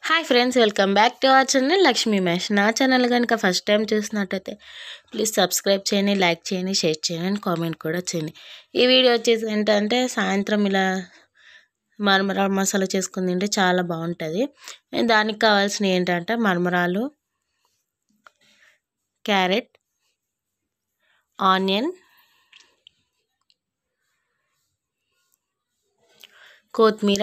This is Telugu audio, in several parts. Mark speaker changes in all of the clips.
Speaker 1: hi friends welcome back to our channel Lakshmi mash నా ఛానల్ కనుక ఫస్ట్ టైం చూసినట్టయితే ప్లీజ్ సబ్స్క్రైబ్ చేయండి లైక్ చేయండి షేర్ చేయండి అండ్ కామెంట్ కూడా చేయండి ఈ వీడియో వచ్చేసి ఏంటంటే సాయంత్రం ఇలా మరమరాలు మసాలా చేసుకుని తింటే చాలా బాగుంటుంది అండ్ దానికి కావాల్సినవి ఏంటంటే మరమరాలు క్యారెట్ ఆనియన్ కొత్తిమీర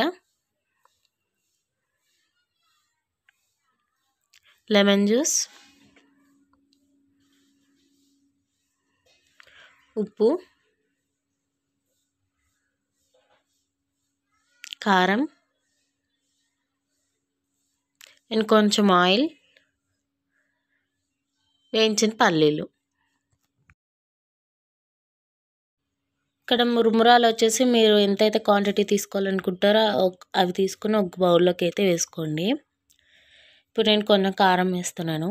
Speaker 1: లెమన్ జ్యూస్ ఉప్పు కారం అండ్ కొంచెం ఆయిల్ వేయించిన పల్లీలు ఇక్కడ మురుమురాలు వచ్చేసి మీరు ఎంతైతే క్వాంటిటీ తీసుకోవాలనుకుంటారో అవి తీసుకుని ఒక బౌల్లోకి అయితే వేసుకోండి ఇప్పుడు నేను కొన్న కారం వేస్తున్నాను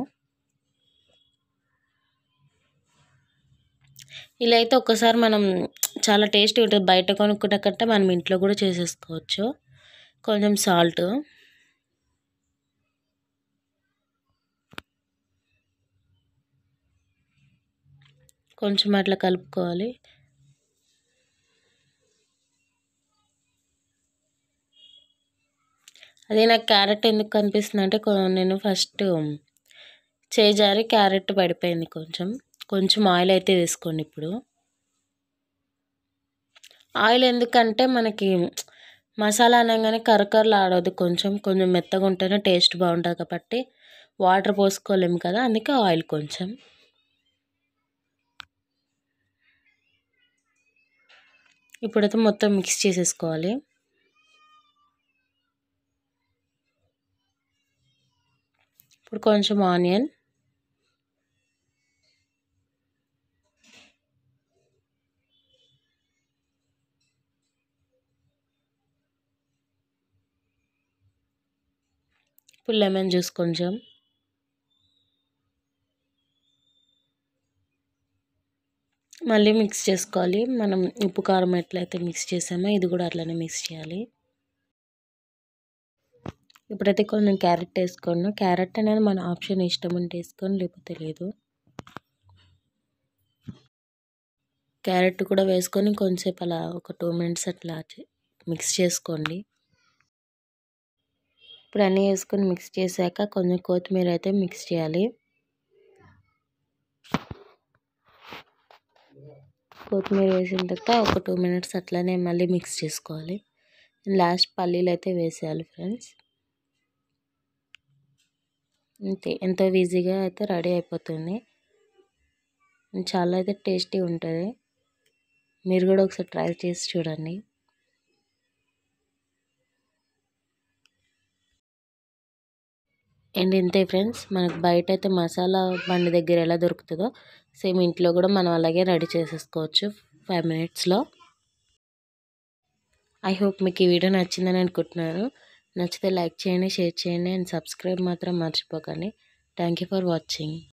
Speaker 1: ఇలా అయితే ఒక్కసారి మనం చాలా టేస్టీ ఉంటుంది బయట కొనుక్కున్న కంటే మనం ఇంట్లో కూడా చేసేసుకోవచ్చు కొంచెం సాల్ట్ కొంచెం అట్లా కలుపుకోవాలి అదే నాకు క్యారెట్ ఎందుకు కనిపిస్తుంది అంటే నేను ఫస్ట్ చేజారి క్యారెట్ పడిపోయింది కొంచెం కొంచెం ఆయిల్ అయితే వేసుకోండి ఇప్పుడు ఆయిల్ ఎందుకంటే మనకి మసాలా అనగానే కరకరలు ఆడదు కొంచెం కొంచెం మెత్తగా ఉంటేనే టేస్ట్ బాగుంటుంది కాబట్టి వాటర్ పోసుకోలేము కదా అందుకే ఆయిల్ కొంచెం ఇప్పుడైతే మొత్తం మిక్స్ చేసేసుకోవాలి ఇప్పుడు కొంచెం ఆనియన్ ఇప్పుడు లెమన్ జ్యూస్ కొంచెం మళ్ళీ మిక్స్ చేసుకోవాలి మనం ఉప్పు కారం ఎట్లయితే మిక్స్ చేసామో ఇది కూడా అట్లనే మిక్స్ చేయాలి ఇప్పుడైతే కొంచెం క్యారెట్ వేసుకోండి క్యారెట్ అనేది మన ఆప్షన్ ఇష్టం ఉంటే వేసుకొని లేకపోతే లేదు క్యారెట్ కూడా వేసుకొని కొంచెంసేపు అలా ఒక టూ మినిట్స్ అట్లా మిక్స్ చేసుకోండి ఇప్పుడు అన్నీ వేసుకొని మిక్స్ చేశాక కొంచెం కొత్తిమీర అయితే మిక్స్ చేయాలి కొత్తిమీర వేసిన తర్వాత ఒక టూ మినిట్స్ అట్లనే మళ్ళీ మిక్స్ చేసుకోవాలి లాస్ట్ పల్లీలు అయితే వేసేయాలి ఫ్రెండ్స్ అంతే ఎంతో ఈజీగా అయితే రెడీ అయిపోతుంది చాలా అయితే టేస్టీ ఉంటుంది మీరు కూడా ఒకసారి ట్రై చేసి చూడండి అండ్ ఇంతే ఫ్రెండ్స్ మనకు బయట అయితే మసాలా బండి దగ్గర ఎలా దొరుకుతుందో సేమ్ ఇంట్లో కూడా మనం అలాగే రెడీ చేసేసుకోవచ్చు ఫైవ్ మినిట్స్లో ఐ హోప్ మీకు ఈ వీడియో నచ్చిందని అనుకుంటున్నాను నచ్చితే లైక్ చేయండి షేర్ చేయండి అండ్ సబ్స్క్రైబ్ మాత్రం మర్చిపోకండి థ్యాంక్ యూ ఫర్ వాచింగ్